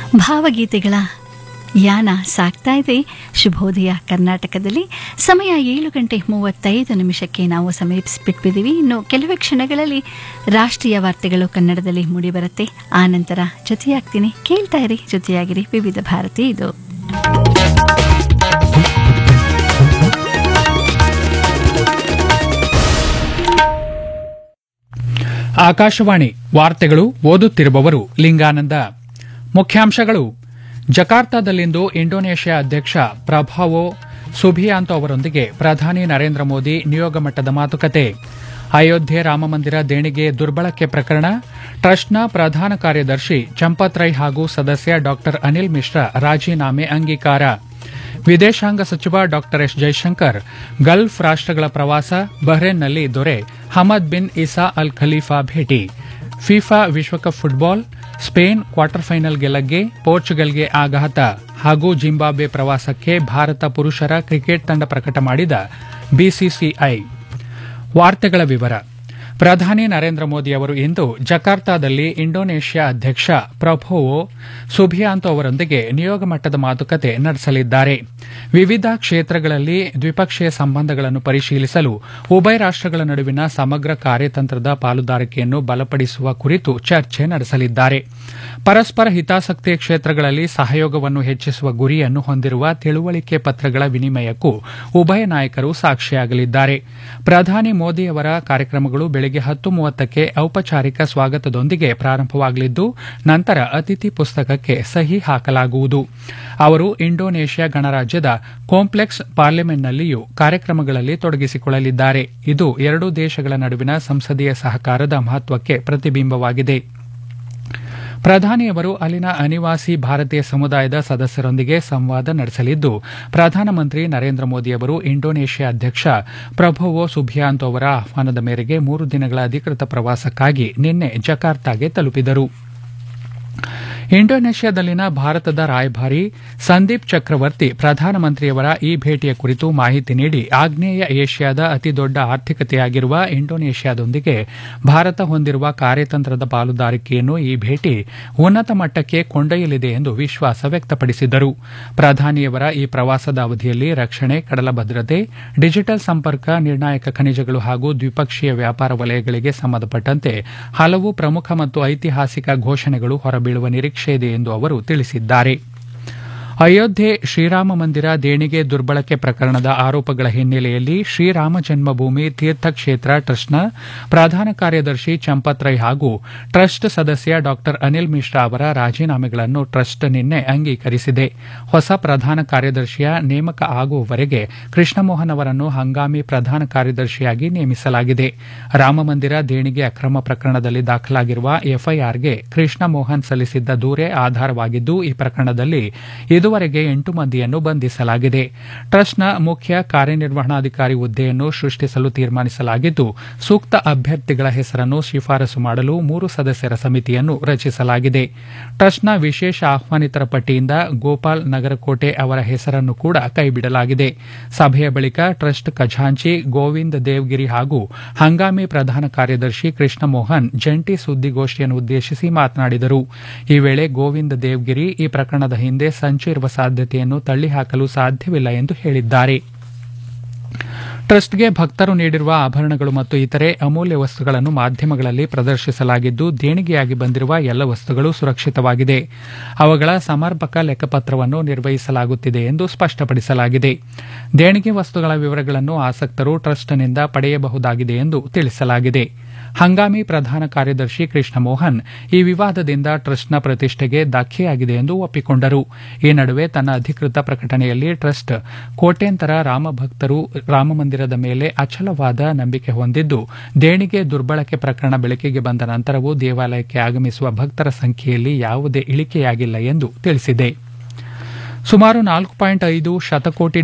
ಭಾವಗೀತೆಗಳ ಯಾನ ಸಾಗ್ತಾ ಇದೆ ಶುಭೋದಯ ಕರ್ನಾಟಕದಲ್ಲಿ ಸಮಯ ಏಳು ಗಂಟೆ ಮೂವತ್ತೈದು ನಿಮಿಷಕ್ಕೆ ನಾವು ಸಮೀಪಿಸಿಬಿಟ್ಟಿದ್ದೀವಿ ಇನ್ನು ಕೆಲವೇ ಕ್ಷಣಗಳಲ್ಲಿ ರಾಷ್ಟ್ರೀಯ ವಾರ್ತೆಗಳು ಕನ್ನಡದಲ್ಲಿ ಮೂಡಿಬರುತ್ತೆ ಆ ನಂತರ ಜೊತೆಯಾಗ್ತೀನಿ ಕೇಳ್ತಾ ಇರಿ ಜೊತೆಯಾಗಿರಿ ವಿವಿಧ ಭಾರತಿ ಇದು ಆಕಾಶವಾಣಿ ವಾರ್ತೆಗಳು ಓದುತ್ತಿರುವವರು ಲಿಂಗಾನಂದ ಮುಖ್ಯಾಂಶಗಳು ಜಕಾರ್ತಾದಲ್ಲಿಂದು ಇಂಡೋನೇಷ್ಯಾ ಅಧ್ಯಕ್ಷ ಪ್ರಭಾವೋ ಸುಬಿಯಾಂತೋ ಅವರೊಂದಿಗೆ ಪ್ರಧಾನಿ ನರೇಂದ್ರ ಮೋದಿ ನಿಯೋಗ ಮಟ್ಟದ ಮಾತುಕತೆ ಅಯೋಧ್ಯೆ ರಾಮಮಂದಿರ ದೇಣಿಗೆ ದುರ್ಬಳಕೆ ಪ್ರಕರಣ ಟ್ರಸ್ಟ್ನ ಪ್ರಧಾನ ಕಾರ್ಯದರ್ಶಿ ಚಂಪತ್ ರೈ ಹಾಗೂ ಸದಸ್ಯ ಡಾ ಅನಿಲ್ ಮಿಶ್ರಾ ರಾಜೀನಾಮೆ ಅಂಗೀಕಾರ ವಿದೇಶಾಂಗ ಸಚಿವ ಡಾ ಎಸ್ ಜೈಶಂಕರ್ ಗಲ್ಫ್ ರಾಷ್ಟಗಳ ಪ್ರವಾಸ ಬಹ್ರೇನ್ನಲ್ಲಿ ದೊರೆ Hamad bin Isa Al Khalifa ಭೇಟಿ ಫಿಫಾ ವಿಶ್ವಕಪ್ ಫುಟ್ಬಾಲ್ ಸ್ಪೇನ್ ಕ್ವಾರ್ಟರ್ ಫೈನಲ್ಗೆ ಲಗ್ಗೆ ಪೋರ್ಚುಗಲ್ಗೆ ಆಘಾತ ಹಾಗೂ ಜಿಂಬಾಬ್ವೆ ಪ್ರವಾಸಕ್ಕೆ ಭಾರತ ಪುರುಷರ ಕ್ರಿಕೆಟ್ ತಂಡ ಪ್ರಕಟ ಮಾಡಿದ ಬಿಸಿಸಿಐ ವಾರ್ತೆಗಳ ವಿವರ ಪ್ರಧಾನಿ ನರೇಂದ್ರ ಮೋದಿ ಅವರು ಇಂದು ಜಕಾರ್ತಾದಲ್ಲಿ ಇಂಡೋನೇಷ್ಯಾ ಅಧ್ಯಕ್ಷ ಪ್ರಭೋವೋ ಸುಬಿಯಾಂತೋ ಅವರೊಂದಿಗೆ ನಿಯೋಗ ಮಟ್ಟದ ಮಾತುಕತೆ ನಡೆಸಲಿದ್ದಾರೆ ವಿವಿಧ ಕ್ಷೇತ್ರಗಳಲ್ಲಿ ದ್ವಿಪಕ್ಷೀಯ ಸಂಬಂಧಗಳನ್ನು ಪರಿಶೀಲಿಸಲು ಉಭಯ ರಾಷ್ಟಗಳ ನಡುವಿನ ಸಮಗ್ರ ಕಾರ್ಯತಂತ್ರದ ಪಾಲುದಾರಿಕೆಯನ್ನು ಬಲಪಡಿಸುವ ಕುರಿತು ಚರ್ಚೆ ನಡೆಸಲಿದ್ದಾರೆ ಪರಸ್ಪರ ಹಿತಾಸಕ್ತಿಯ ಕ್ಷೇತ್ರಗಳಲ್ಲಿ ಸಹಯೋಗವನ್ನು ಹೆಚ್ಚಿಸುವ ಗುರಿಯನ್ನು ಹೊಂದಿರುವ ತಿಳುವಳಿಕೆ ಪತ್ರಗಳ ವಿನಿಮಯಕ್ಕೂ ಉಭಯ ನಾಯಕರು ಸಾಕ್ಷಿಯಾಗಲಿದ್ದಾರೆ ಪ್ರಧಾನಿ ಮೋದಿ ಅವರ ಕಾರ್ಯಕ್ರಮಗಳು ಬೆಳಗ್ಗೆ ಹತ್ತು ಮೂವತ್ತಕ್ಕೆ ಔಪಚಾರಿಕ ಸ್ವಾಗತದೊಂದಿಗೆ ಪ್ರಾರಂಭವಾಗಲಿದ್ದು ನಂತರ ಅತಿಥಿ ಪುಸ್ತಕಕ್ಕೆ ಸಹಿ ಹಾಕಲಾಗುವುದು ಅವರು ಇಂಡೋನೇಷ್ಯಾ ಗಣರಾಜ್ಯದ ಕಾಂಪ್ಲೆಕ್ಸ್ ಪಾರ್ಲಿಮೆಂಟ್ನಲ್ಲಿಯೂ ಕಾರ್ಯಕ್ರಮಗಳಲ್ಲಿ ತೊಡಗಿಸಿಕೊಳ್ಳಲಿದ್ದಾರೆ ಇದು ಎರಡೂ ದೇಶಗಳ ನಡುವಿನ ಸಂಸದೀಯ ಸಹಕಾರದ ಮಹತ್ವಕ್ಕೆ ಪ್ರತಿಬಿಂಬವಾಗಿದೆ ಪ್ರಧಾನಿಯವರು ಅಲ್ಲಿನ ಅನಿವಾಸಿ ಭಾರತೀಯ ಸಮುದಾಯದ ಸದಸ್ಯರೊಂದಿಗೆ ಸಂವಾದ ನಡೆಸಲಿದ್ದು ಪ್ರಧಾನಮಂತ್ರಿ ನರೇಂದ್ರ ಮೋದಿ ಅವರು ಇಂಡೋನೇಷ್ಯಾ ಅಧ್ಯಕ್ಷ ಪ್ರಭೋವೋ ಸುಬಿಯಾಂತೋ ಅವರ ಆಹ್ವಾನದ ಮೇರೆಗೆ ಮೂರು ದಿನಗಳ ಅಧಿಕೃತ ಪ್ರವಾಸಕ್ಕಾಗಿ ನಿನ್ನೆ ಜಕಾರ್ತಾಗೆ ತಲುಪಿದರು ಇಂಡೋನೇಷ್ಯಾದಲ್ಲಿನ ಭಾರತದ ರಾಯಭಾರಿ ಸಂದೀಪ್ ಚಕ್ರವರ್ತಿ ಪ್ರಧಾನಮಂತ್ರಿಯವರ ಈ ಭೇಟಿಯ ಕುರಿತು ಮಾಹಿತಿ ನೀಡಿ ಆಗ್ನೇಯ ಏಷ್ಯಾದ ಅತಿದೊಡ್ಡ ಆರ್ಥಿಕತೆಯಾಗಿರುವ ಇಂಡೋನೇಷ್ಯಾದೊಂದಿಗೆ ಭಾರತ ಹೊಂದಿರುವ ಕಾರ್ಯತಂತ್ರದ ಪಾಲುದಾರಿಕೆಯನ್ನು ಈ ಭೇಟಿ ಉನ್ನತ ಮಟ್ಟಕ್ಕೆ ಕೊಂಡೊಯ್ಯಲಿದೆ ಎಂದು ವಿಶ್ವಾಸ ವ್ಯಕ್ತಪಡಿಸಿದರು ಪ್ರಧಾನಿಯವರ ಈ ಪ್ರವಾಸದ ಅವಧಿಯಲ್ಲಿ ರಕ್ಷಣೆ ಕಡಲ ಭದ್ರತೆ ಡಿಜಿಟಲ್ ಸಂಪರ್ಕ ನಿರ್ಣಾಯಕ ಖನಿಜಗಳು ಹಾಗೂ ದ್ವಿಪಕ್ಷೀಯ ವ್ಯಾಪಾರ ವಲಯಗಳಿಗೆ ಸಂಬಂಧಪಟ್ಟಂತೆ ಹಲವು ಪ್ರಮುಖ ಮತ್ತು ಐತಿಹಾಸಿಕ ಘೋಷಣೆಗಳು ಹೊರಬೀಳುವ ನಿರೀಕ್ಷೆ ಇದೆ ಎಂದು ಅವರು ತಿಳಿಸಿದ್ದಾರೆ ಅಯೋಧ್ಯೆ ಶ್ರೀರಾಮ ಮಂದಿರ ದೇಣಿಗೆ ದುರ್ಬಳಕೆ ಪ್ರಕರಣದ ಆರೋಪಗಳ ಹಿನ್ನೆಲೆಯಲ್ಲಿ ಶ್ರೀರಾಮ ಜನ್ಮಭೂಮಿ ತೀರ್ಥಕ್ಷೇತ್ರ ಟ್ರಸ್ಟ್ನ ಪ್ರಧಾನ ಕಾರ್ಯದರ್ಶಿ ಚಂಪತ್ ರೈ ಹಾಗೂ ಟ್ರಸ್ಟ್ ಸದಸ್ಯ ಡಾ ಅನಿಲ್ ಮಿಶ್ರಾ ಅವರ ರಾಜೀನಾಮೆಗಳನ್ನು ಟ್ರಸ್ಟ್ ನಿನ್ನೆ ಅಂಗೀಕರಿಸಿದೆ ಹೊಸ ಪ್ರಧಾನ ಕಾರ್ಯದರ್ಶಿಯ ನೇಮಕ ಆಗುವವರೆಗೆ ಕೃಷ್ಣಮೋಹನ್ ಅವರನ್ನು ಹಂಗಾಮಿ ಪ್ರಧಾನ ಕಾರ್ಯದರ್ಶಿಯಾಗಿ ನೇಮಿಸಲಾಗಿದೆ ರಾಮಮಂದಿರ ದೇಣಿಗೆ ಅಕ್ರಮ ಪ್ರಕರಣದಲ್ಲಿ ದಾಖಲಾಗಿರುವ ಎಫ್ಐಆರ್ಗೆ ಕೃಷ್ಣ ಮೋಹನ್ ಸಲ್ಲಿಸಿದ್ದ ದೂರೇ ಆಧಾರವಾಗಿದ್ದು ಈ ಪ್ರಕರಣದಲ್ಲಿ ಇದುವರೆಗೆ ಎಂಟು ಮಂದಿಯನ್ನು ಬಂಧಿಸಲಾಗಿದೆ ಟ್ರಸ್ಟ್ನ ಮುಖ್ಯ ಕಾರ್ಯನಿರ್ವಹಣಾಧಿಕಾರಿ ಹುದ್ದೆಯನ್ನು ಸೃಷ್ಟಿಸಲು ತೀರ್ಮಾನಿಸಲಾಗಿದ್ದು ಸೂಕ್ತ ಅಭ್ಯರ್ಥಿಗಳ ಹೆಸರನ್ನು ಶಿಫಾರಸು ಮಾಡಲು ಮೂರು ಸದಸ್ಯರ ಸಮಿತಿಯನ್ನು ರಚಿಸಲಾಗಿದೆ ಟ್ರಸ್ಟ್ನ ವಿಶೇಷ ಆಹ್ವಾನಿತರ ಪಟ್ಟಿಯಿಂದ ಗೋಪಾಲ್ ನಗರಕೋಟೆ ಅವರ ಹೆಸರನ್ನು ಕೂಡ ಕೈಬಿಡಲಾಗಿದೆ ಸಭೆಯ ಬಳಿಕ ಟ್ರಸ್ಟ್ ಖಜಾಂಚಿ ಗೋವಿಂದ್ ದೇವ್ಗಿರಿ ಹಾಗೂ ಹಂಗಾಮಿ ಪ್ರಧಾನ ಕಾರ್ಯದರ್ಶಿ ಕೃಷ್ಣ ಮೋಹನ್ ಜಂಟಿ ಸುದ್ದಿಗೋಷ್ಠಿಯನ್ನು ಉದ್ದೇಶಿಸಿ ಮಾತನಾಡಿದರು ಈ ವೇಳೆ ಗೋವಿಂದ್ ದೇವ್ಗಿರಿ ಈ ಪ್ರಕರಣದ ಹಿಂದೆ ಸಂಚು ಇರುವ ಸಾಧ್ಯತೆಯನ್ನು ತಳ್ಳಿಹಾಕಲು ಸಾಧ್ಯವಿಲ್ಲ ಎಂದು ಹೇಳಿದ್ದಾರೆ ಟ್ರಸ್ಟ್ಗೆ ಭಕ್ತರು ನೀಡಿರುವ ಆಭರಣಗಳು ಮತ್ತು ಇತರೆ ಅಮೂಲ್ಯ ವಸ್ತುಗಳನ್ನು ಮಾಧ್ಯಮಗಳಲ್ಲಿ ಪ್ರದರ್ಶಿಸಲಾಗಿದ್ದು ದೇಣಿಗೆಯಾಗಿ ಬಂದಿರುವ ಎಲ್ಲ ವಸ್ತುಗಳು ಸುರಕ್ಷಿತವಾಗಿದೆ ಅವುಗಳ ಸಮರ್ಪಕ ಲೆಕ್ಕಪತ್ರವನ್ನು ನಿರ್ವಹಿಸಲಾಗುತ್ತಿದೆ ಎಂದು ಸ್ಪಷ್ಟಪಡಿಸಲಾಗಿದೆ ದೇಣಿಗೆ ವಸ್ತುಗಳ ವಿವರಗಳನ್ನು ಆಸಕ್ತರು ಟ್ರಸ್ಟ್ನಿಂದ ಪಡೆಯಬಹುದಾಗಿದೆ ಎಂದು ತಿಳಿಸಲಾಗಿದೆ ಹಂಗಾಮಿ ಪ್ರಧಾನ ಕಾರ್ಯದರ್ಶಿ ಕೃಷ್ಣ ಮೋಹನ್ ಈ ವಿವಾದದಿಂದ ಟ್ರಸ್ಟ್ನ ಪ್ರತಿಷ್ಠೆಗೆ ಧಕ್ಕೆಯಾಗಿದೆ ಎಂದು ಒಪ್ಪಿಕೊಂಡರು ಈ ನಡುವೆ ತನ್ನ ಅಧಿಕೃತ ಪ್ರಕಟಣೆಯಲ್ಲಿ ಟ್ರಸ್ಟ್ ಕೋಟ್ಯಂತರ ರಾಮಭಕ್ತರು ರಾಮಮಂದಿರದ ಮೇಲೆ ಅಚಲವಾದ ನಂಬಿಕೆ ಹೊಂದಿದ್ದು ದೇಣಿಗೆ ದುರ್ಬಳಕೆ ಪ್ರಕರಣ ಬೆಳಕಿಗೆ ಬಂದ ನಂತರವೂ ದೇವಾಲಯಕ್ಕೆ ಆಗಮಿಸುವ ಭಕ್ತರ ಸಂಖ್ಯೆಯಲ್ಲಿ ಯಾವುದೇ ಇಳಿಕೆಯಾಗಿಲ್ಲ ಎಂದು ತಿಳಿಸಿದೆ ಸುಮಾರು ನಾಲ್ಕು ಪಾಯಿಂಟ್ ಐದು ಶತಕೋಟಿ